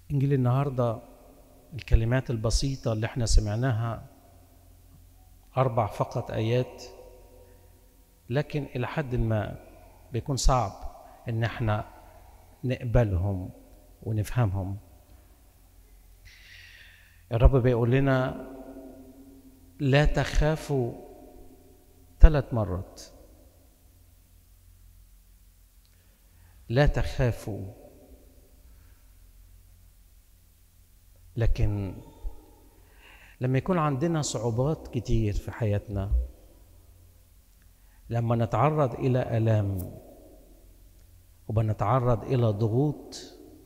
إنجيل النهاردة الكلمات البسيطة اللي احنا سمعناها أربع فقط آيات لكن إلى حد ما بيكون صعب إن احنا نقبلهم ونفهمهم الرب بيقول لنا لا تخافوا ثلاث مرات لا تخافوا لكن لما يكون عندنا صعوبات كتير في حياتنا لما نتعرض الى الام وبنتعرض الى ضغوط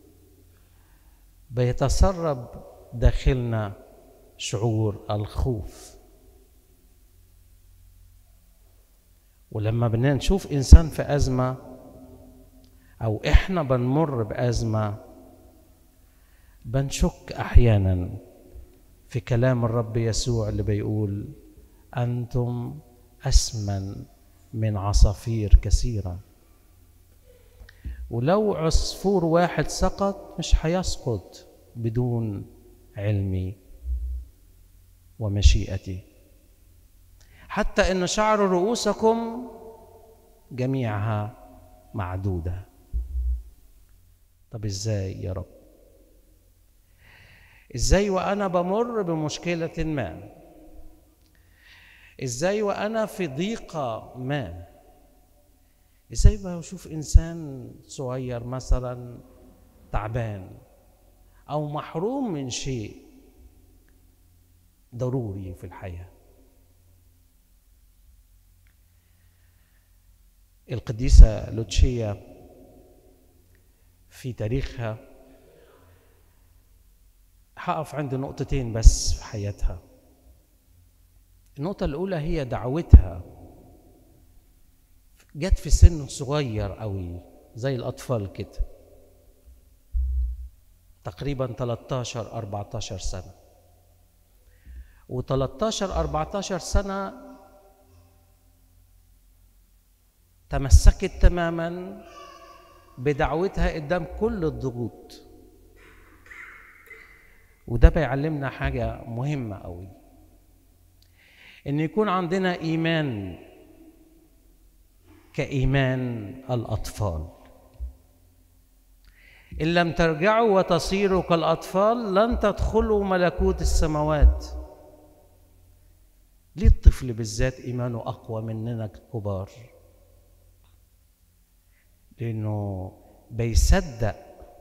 بيتسرب داخلنا شعور الخوف ولما بدنا نشوف انسان في ازمه او احنا بنمر بازمه بنشك احيانا في كلام الرب يسوع اللي بيقول انتم اسمن من عصافير كثيره ولو عصفور واحد سقط مش هيسقط بدون علمي ومشيئتي حتى ان شعر رؤوسكم جميعها معدوده طب ازاي يا رب ازاي وانا بمر بمشكله ما ازاي وانا في ضيقه ما ازاي بشوف انسان صغير مثلا تعبان او محروم من شيء ضروري في الحياه القديسه لوتشيا في تاريخها هقف عند نقطتين بس في حياتها النقطة الأولى هي دعوتها جت في سن صغير قوي زي الأطفال كده تقريبا 13 14 سنة و13 14 سنة تمسكت تماما بدعوتها قدام كل الضغوط وده بيعلمنا حاجة مهمة قوي إن يكون عندنا إيمان كإيمان الأطفال إن لم ترجعوا وتصيروا كالأطفال لن تدخلوا ملكوت السماوات ليه الطفل بالذات إيمانه أقوى مننا كبار لأنه بيصدق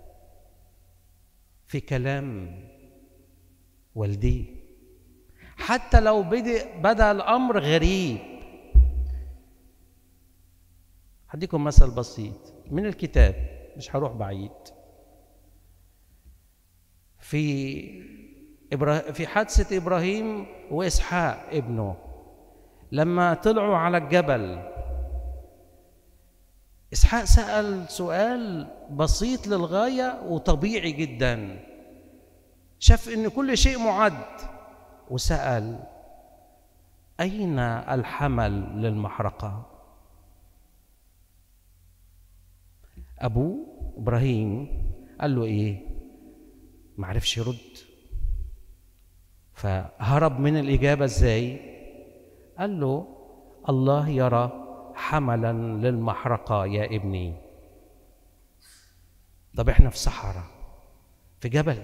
في كلام والديه حتى لو بدأ بدا الامر غريب هديكم مثل بسيط من الكتاب مش هروح بعيد في إبرا... في حادثة إبراهيم وإسحاق ابنه لما طلعوا على الجبل إسحاق سأل سؤال بسيط للغاية وطبيعي جدا شاف إن كل شيء معد وسأل أين الحمل للمحرقة؟ أبوه إبراهيم قال له إيه؟ معرفش يرد فهرب من الإجابة إزاي؟ قال له الله يرى حملا للمحرقة يا ابني طب احنا في صحراء في جبل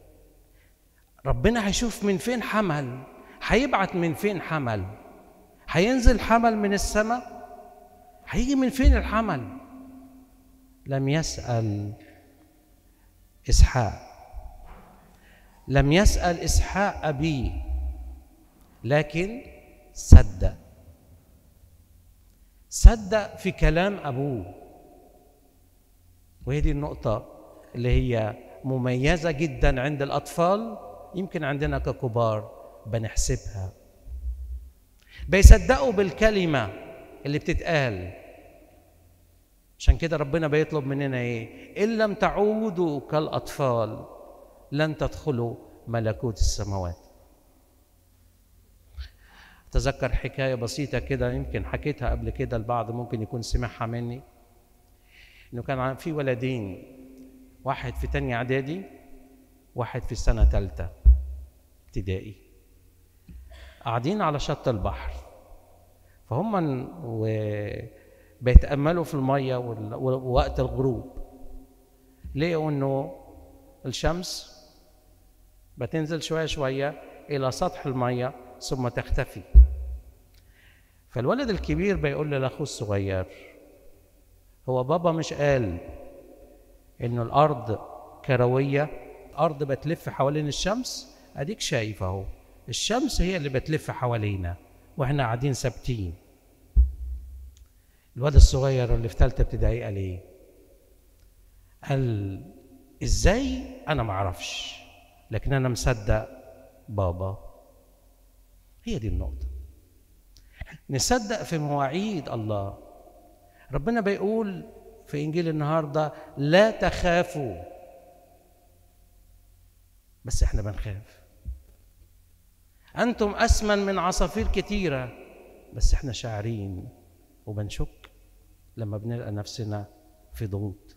ربنا هيشوف من فين حمل هيبعت من فين حمل هينزل حمل من السماء هيجي من فين الحمل لم يسأل إسحاق لم يسأل إسحاق أبيه لكن صدق صدق في كلام أبوه وهي دي النقطة اللي هي مميزة جدا عند الأطفال يمكن عندنا ككبار بنحسبها بيصدقوا بالكلمة اللي بتتقال عشان كده ربنا بيطلب مننا ايه ان لم تعودوا كالاطفال لن تدخلوا ملكوت السماوات اتذكر حكايه بسيطه كده يمكن حكيتها قبل كده البعض ممكن يكون سمعها مني انه كان في ولدين واحد في تانية اعدادي واحد في سنة تالتة ابتدائي قاعدين على شط البحر فهم و... بيتأملوا في المية ووقت الغروب لقوا انه الشمس بتنزل شوية شوية إلى سطح المية ثم تختفي فالولد الكبير بيقول لأخوه الصغير هو بابا مش قال إنه الأرض كروية الأرض بتلف حوالين الشمس أديك شايف أهو الشمس هي اللي بتلف حوالينا وإحنا قاعدين ثابتين الواد الصغير اللي في ثالثة ابتدائي قال إيه؟ قال إزاي؟ أنا معرفش لكن أنا مصدق بابا هي دي النقطة نصدق في مواعيد الله ربنا بيقول في إنجيل النهاردة لا تخافوا بس احنا بنخاف أنتم أسمن من عصافير كتيرة بس احنا شاعرين وبنشك لما بنلقى نفسنا في ضغوط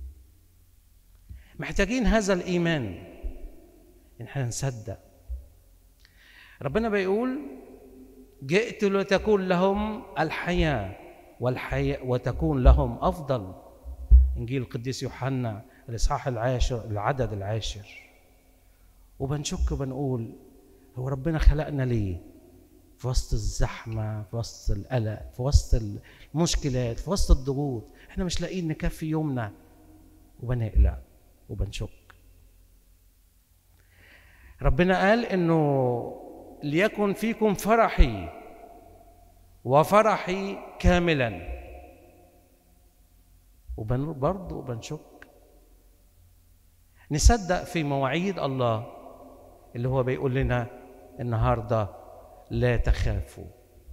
محتاجين هذا الإيمان إن احنا نصدق ربنا بيقول جئت لتكون لهم الحياة والحياة وتكون لهم أفضل إنجيل القديس يوحنا الإصحاح العاشر العدد العاشر وبنشك وبنقول هو ربنا خلقنا ليه؟ في وسط الزحمة في وسط القلق في وسط المشكلات في وسط الضغوط احنا مش لاقيين نكفي يومنا وبنقلق وبنشك ربنا قال انه ليكن فيكم فرحي وفرحي كاملا وبرضه بنشك نصدق في مواعيد الله اللي هو بيقول لنا النهارده لا تخافوا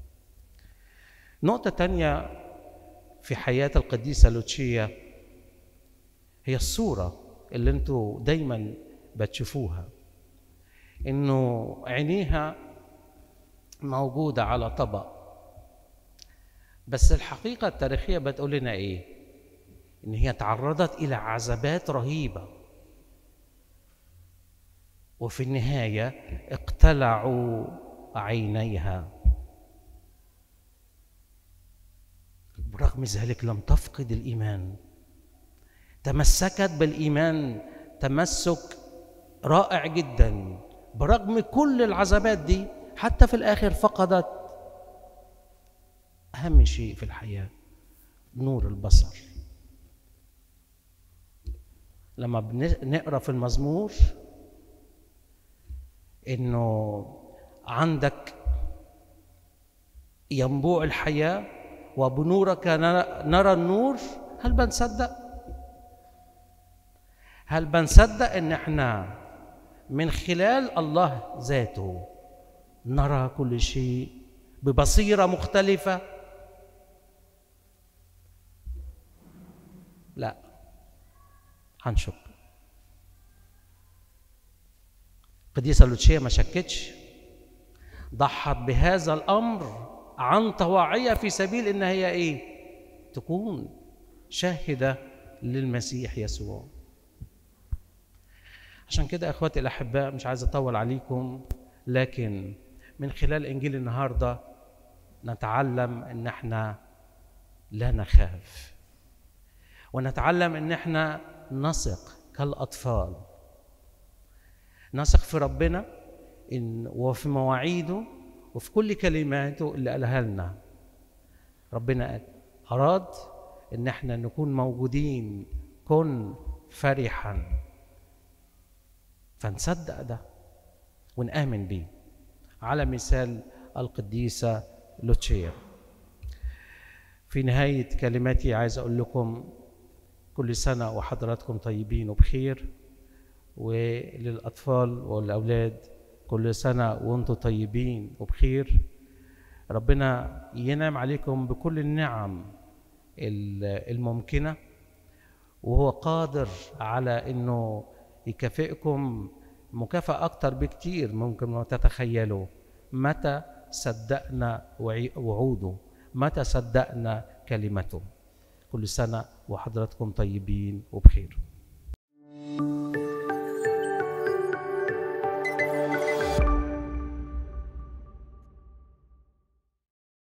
نقطة تانية في حياة القديسة لوتشيا هي الصورة اللي انتوا دايما بتشوفوها انه عينيها موجودة على طبق بس الحقيقة التاريخية بتقول لنا ايه ان هي تعرضت الى عذابات رهيبة وفي النهاية اقتلعوا عينيها برغم ذلك لم تفقد الايمان تمسكت بالايمان تمسك رائع جدا برغم كل العذابات دي حتى في الاخر فقدت اهم شيء في الحياه نور البصر لما بنقرا في المزمور انه عندك ينبوع الحياه وبنورك نرى النور هل بنصدق هل بنصدق ان احنا من خلال الله ذاته نرى كل شيء ببصيره مختلفه لا هنشك قديسة لوتشيا ما شكتش ضحت بهذا الأمر عن طواعية في سبيل إن هي إيه؟ تكون شاهدة للمسيح يسوع عشان كده اخواتي الاحباء مش عايز اطول عليكم لكن من خلال انجيل النهارده نتعلم ان احنا لا نخاف ونتعلم ان احنا نثق كالاطفال نثق في ربنا إن وفي مواعيده وفي كل كلماته اللي قالها لنا ربنا أراد إن احنا نكون موجودين كن فرحا فنصدق ده ونآمن بيه على مثال القديسة لوتشيا في نهاية كلماتي عايز أقول لكم كل سنة وحضراتكم طيبين وبخير وللأطفال والأولاد كل سنة وأنتم طيبين وبخير ربنا ينعم عليكم بكل النعم الممكنة وهو قادر على أنه يكافئكم مكافأة أكتر بكتير ممكن ما تتخيلوا متى صدقنا وعوده متى صدقنا كلمته كل سنة وحضراتكم طيبين وبخير